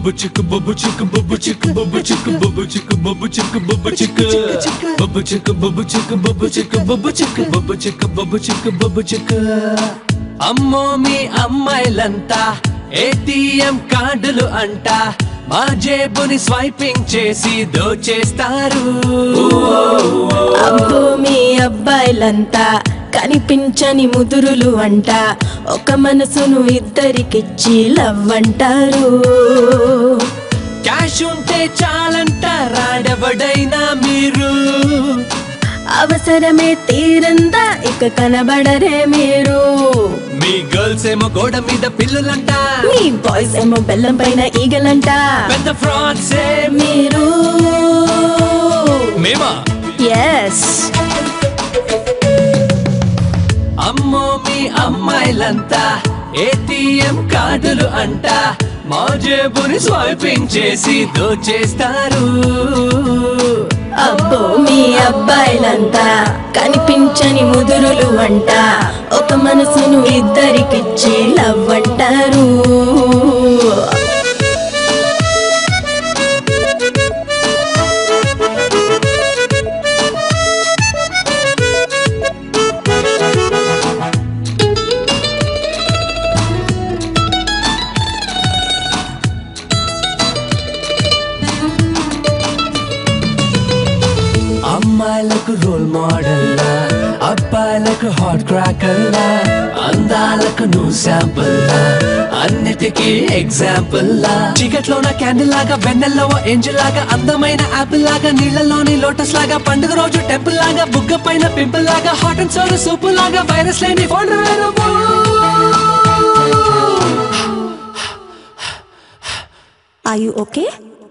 bubba chicka bubba chicka bubba chicka bubba chicka bubba chicka bubba chicka bubba chicka bubba chicka bubba chicka bubba chicka bubba chicka bubba chicka bubba chicka bubba chicka అమ్మో మీ అమ్మాయిలంతా ATM కార్డులు అంట మా జేబుని swiping చేసి దోచేస్తారు అబ్బో మీ అబ్బాయిలంతా కనిపించని ముదురులు అంట ఒక మనసును ఇద్దరికిచ్చి లవ్ అంటారు క్యాష్ ఉంటే చాలంట రాడబడైనా మీరు అవసరమే తీరందా ఇక కనబడరే మీరు మీ గర్ల్స్ ఏమో గోడ మీద పిల్లులంట మీ బాయ్స్ ఏమో బెల్లం పైన ఈగలంట పెద్ద ఫ్రాడ్స్ మీరు మేమా ఎస్ అమ్మో మీ అమ్మాయిలంతా ఏటీఎం కార్డులు అంట మా జేబుని స్వైపింగ్ చేసి దోచేస్తారు అబ్బో మీ అబ్బాయిలంతా కనిపించని ముదురులు అంట ఒక మనసును ఇద్దరికిచ్చి లవ్ అంటారు అమ్మాయిలకు రోల్ మోడల్ లా అబ్బాయిలకు హాట్ క్రాకర్ లా అందాలకు నువ్వు శాంపుల్ లా అన్నిటికీ ఎగ్జాంపుల్ లా చీకట్లోన క్యాండిల్ లాగా వెన్నెల్లో ఏంజిల్ లాగా అందమైన యాపిల్ లాగా నీళ్ళలోని లోటస్ లాగా పండుగ రోజు టెంపుల్ లాగా బుగ్గ పైన పింపుల్ లాగా హాట్ అండ్ సోర్ సూపు లాగా వైరస్ లేని phone Are you okay?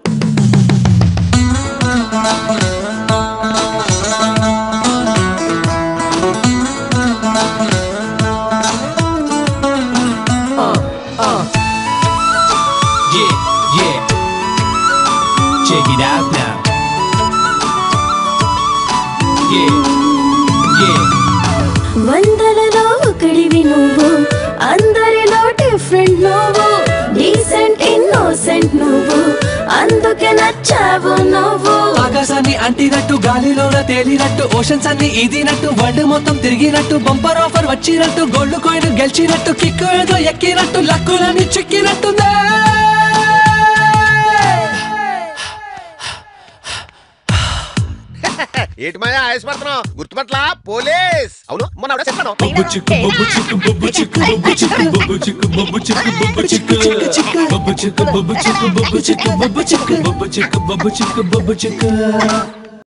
Yeah, yeah. Check it out now. Yeah, yeah. వందలలో ఒకడివి నువ్వు అందరిలో డిఫరెంట్ నువ్వు డీసెంట్ ఇన్నోసెంట్ నువ్వు అందుకే నచ్చావు నువ్వు ఆకాశాన్ని అంటినట్టు గాలిలోన తేలినట్టు ఓషన్స్ అన్ని ఈదినట్టు వరల్డ్ మొత్తం తిరిగినట్టు బంపర్ ఆఫర్ వచ్చినట్టు గోల్డ్ కాయిన్ గెలిచినట్టు కిక్కు ఏదో ఎక్కినట్టు లక్కులని చిక్కినట్టుందే ఏటి మాయా ఆయాసపడుతున్నావు గుర్తుపట్ల పోలీస్ అవును మొన్న ఆవిడ చెప్పాను బొబ్బు చిక్కు బొబ్బు చిక్కు బొబ్బు చిక్కు బొబ్బు చిక్కు బొబ్బు చిక్కు బొబ్బు చిక్కు బొబ్బు చిక్కు బొబ్బు చిక్కు బొబ్బు చిక్కు బొబ్బు చిక్కు బొబ్బు చిక్కు బొబ్బు చిక్కు బొబ్బు చిక్కు బొబ్బు చిక్కు